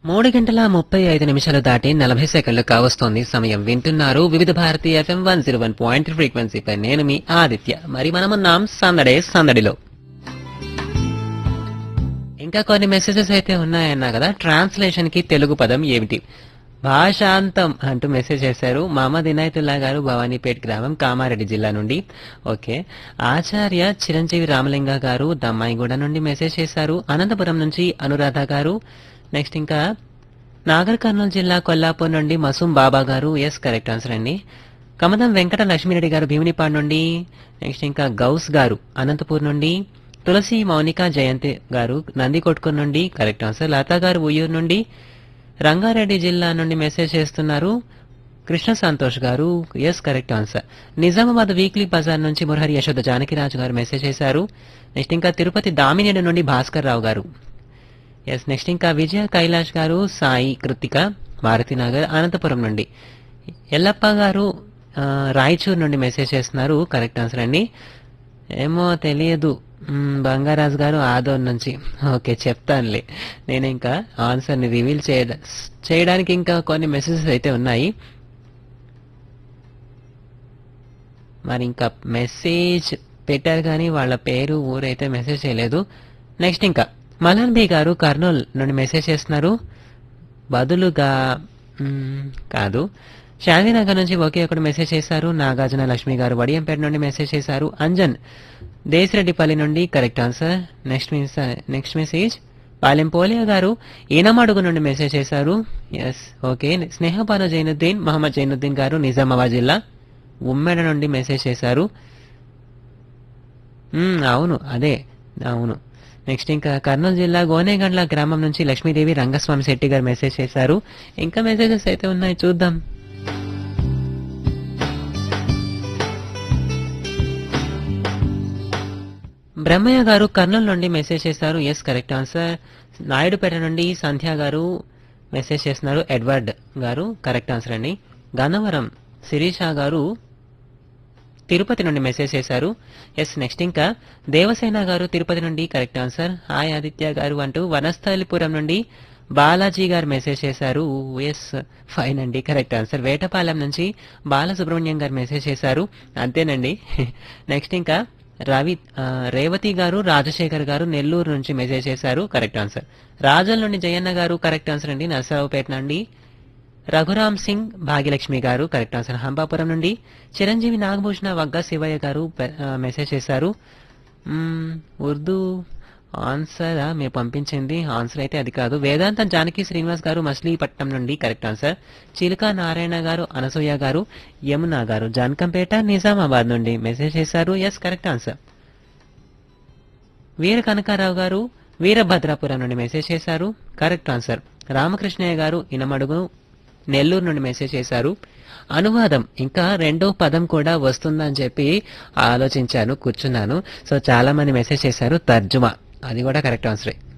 మూడు గంటల ముప్పై ఐదు నిమిషాలు దాటి నలభై సెకండ్లు కావస్తోంది సమయం వింటున్నారు Vividh Bharati FM one zero one point ఫ్రీక్వెన్సీపై నేను మీ ఆదిత్య మరి మనమున్నాం సందడే సందడిలో ఇంకా కొన్ని మెసేజెస్ అయితే ఉన్నాయన్నా కదా ట్రాన్స్లేషన్ కి తెలుగు పదం ఏమిటి భాషాంతం అంటూ మెసేజ్ చేశారు మహమ్మద్ ఇనాయతుల్లా గారు భవానీపేట్ గ్రామం కామారెడ్డి జిల్లా నుండి ఓకే ఆచార్య చిరంజీవి రామలింగ గారు దమ్మాయిగూడ నుండి మెసేజ్ చేశారు అనంతపురం నుంచి అనురాధ గారు నెక్స్ట్ ఇంకా నాగర్ కర్నూలు జిల్లా కొల్లాపూర్ నుండి మసూం బాబా గారు ఎస్ కరెక్ట్ ఆన్సర్ అండి కమదం వెంకట లక్ష్మీరెడ్డి గారు భీమునిపాడు నుండి నెక్స్ట్ ఇంకా గౌస్ గారు అనంతపూర్ నుండి తులసి మౌనిక జయంతి గారు నందికొట్కూరు నుండి కరెక్ట్ ఆన్సర్ లతా గారు ఉయ్యూరు నుండి రంగారెడ్డి జిల్లా నుండి మెసేజ్ చేస్తున్నారు Krishna Santosh garu yes correct answer Nizamabad weekly bazaar నుంచి మురహరి యశోద జానకిరాజు గారు మెసేజ్ చేశారు నెక్స్ట్ ఇంకా తిరుపతి దామినేడు నుండి భాస్కర్ రావు గారు ఎస్ నెక్స్ట్ ఇంకా విజయ కైలాష్ గారు సాయి కృతిక భారతీనగర్ అనంతపురం నుండి ఎల్లప్ప గారు ఆ, రాయచూర్ నుండి మెసేజ్ చేస్తున్నారు కరెక్ట్ ఆన్సర్ అండి ఏమో తెలియదు మ్మ్, బంగారాజు గారు ఆదోన్ నుంచి ఓకే చెప్తానులే నేను ఇంకా ఆన్సర్ని రివీల్ చేయడ చేయడానికి ఇంకా కొన్ని మెసేజెస్ అయితే ఉన్నాయి మరి ఇంకా మెసేజ్ పెట్టారు కానీ వాళ్ళ పేరు ఊరైతే మెసేజ్ చేయలేదు నెక్స్ట్ ఇంకా మలన్ బి గారు కర్నూల్ నుండి మెసేజ్ చేస్తున్నారు బదులుగా మ్మ్, కాదు శాంతినగర్ నుంచి ఒకే ఒకటి మెసేజ్ చేశారు నాగార్జున లక్ష్మి గారు వడియంపేట నుండి మెసేజ్ చేశారు అంజన్ దేశరెడ్డిపల్లి నుండి correct answer next next message Palem Polia garu Eenamadugu నుండి మెసేజ్ చేశారు ఎస్ ఓకే స్నేహపాన జైనుద్దీన్ మహమ్మద్ జైనుద్దీన్ గారు నిజామాబాద్ జిల్లా ఉమ్మెడ నుండి మెసేజ్ చేశారు మ్మ్, అవును అదే అవును నెక్స్ట్ ఇంకా కర్నూలు జిల్లా గోనేగండ్ల గ్రామం నుంచి లక్ష్మీదేవి రంగస్వామి శెట్టి గారు మెసేజ్ చేశారు ఇంకా మెసేజెస్ అయితే ఉన్నాయి చూద్దాం బ్రహ్మయ్య గారు కర్నూలు నుండి మెసేజ్ చేశారు ఎస్ కరెక్ట్ ఆన్సర్ నాయుడుపేట నుండి సంధ్య గారు మెసేజ్ చేస్తున్నారు ఎడ్వర్డ్ గారు కరెక్ట్ ఆన్సర్ అండి గన్నవరం శిరీష గారు తిరుపతి నుండి మెసేజ్ చేశారు ఎస్ నెక్స్ట్ ఇంకా దేవసేన గారు తిరుపతి నుండి కరెక్ట్ ఆన్సర్ హాయ్ ఆదిత్య గారు అంటూ వనస్థలిపురం నుండి బాలాజీ గారు మెసేజ్ చేశారు ఎస్ ఫైన్ అండి కరెక్ట్ ఆన్సర్ వేటపాలెం నుంచి బాలసుబ్రహ్మణ్యం గారు మెసేజ్ చేశారు అంతేనండి నెక్స్ట్ ఇంకా రవి ఆ, రేవతి గారు రాజశేఖర్ గారు నెల్లూరు నుంచి మెసేజ్ చేశారు కరెక్ట్ ఆన్సర్ రాజల్ నుండి జయన్న గారు కరెక్ట్ ఆన్సర్ అండి నరసరావుపేట నుండి రఘురామ్ సింగ్ భాగ్యలక్ష్మి గారు కరెక్ట్ ఆన్సర్ హంపాపురం నుండి చిరంజీవి నాగభూషణ వగ్గ శివయ్య గారు పె- ఆ, మెసేజ్ చేశారు మ్మ్, ఉర్దూ ఆన్సరా మీరు పంపించింది ఆన్సర్ అయితే అది కాదు వేదాంతం జానకి శ్రీనివాస్ గారు మచిలీపట్నం నుండి కరెక్ట్ ఆన్సర్ చిలుక నారాయణ గారు అనసూయ గారు యమున గారు జానకంపేట నిజామాబాద్ నుండి మెసేజ్ చేశారు yes correct answer Veera Kanakarao garu Veerabhadrapuram నుండి మెసేజ్ చేశారు కరెక్ట్ ఆన్సర్ రామకృష్ణయ్య గారు ఇనమడుగు నెల్లూరు నుండి మెసేజ్ చేశారు అనువాదం ఇంకా రెండో పదం కూడా వస్తుందని చెప్పి ఆలోచించాను కూర్చున్నాను సో చాలా మంది మెసేజ్ చేశారు తర్జుమా అది కూడా కరెక్ట్ ఆన్సరే